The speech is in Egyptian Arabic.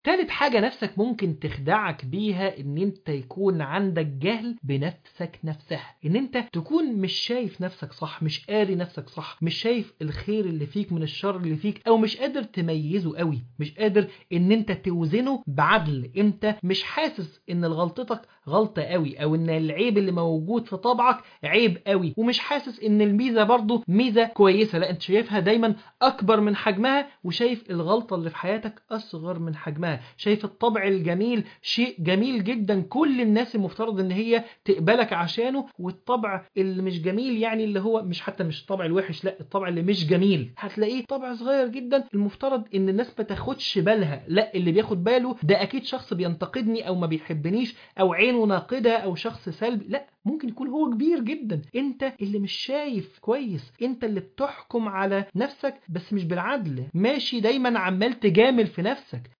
تالت حاجة نفسك ممكن تخدعك بيها ان انت يكون عندك جهل بنفسك نفسها ان انت تكون مش شايف نفسك صح مش قاري نفسك صح مش شايف الخير اللي فيك من الشر اللي فيك او مش قادر تميزه قوي مش قادر ان انت توزنه بعدل انت مش حاسس ان غلطتك غلطة قوي او ان العيب اللي موجود في طبعك عيب قوي ومش حاسس ان الميزة برضو ميزة كويسة لا انت شايفها دايما اكبر من حجمها وشايف الغلطة اللي في حياتك اصغر من حجمها شايف الطبع الجميل شيء جميل جدا كل الناس المفترض ان هي تقبلك عشانه والطبع اللي مش جميل يعني اللي هو مش حتى مش الطبع الوحش لا الطبع اللي مش جميل هتلاقيه طبع صغير جدا المفترض ان الناس ما تاخدش بالها لا اللي بياخد باله ده اكيد شخص بينتقدني او ما بيحبنيش او عينه ناقدة او شخص سلبي لا ممكن يكون هو كبير جدا انت اللي مش شايف كويس انت اللي بتحكم على نفسك بس مش بالعدل ماشي دايما عمال تجامل في نفسك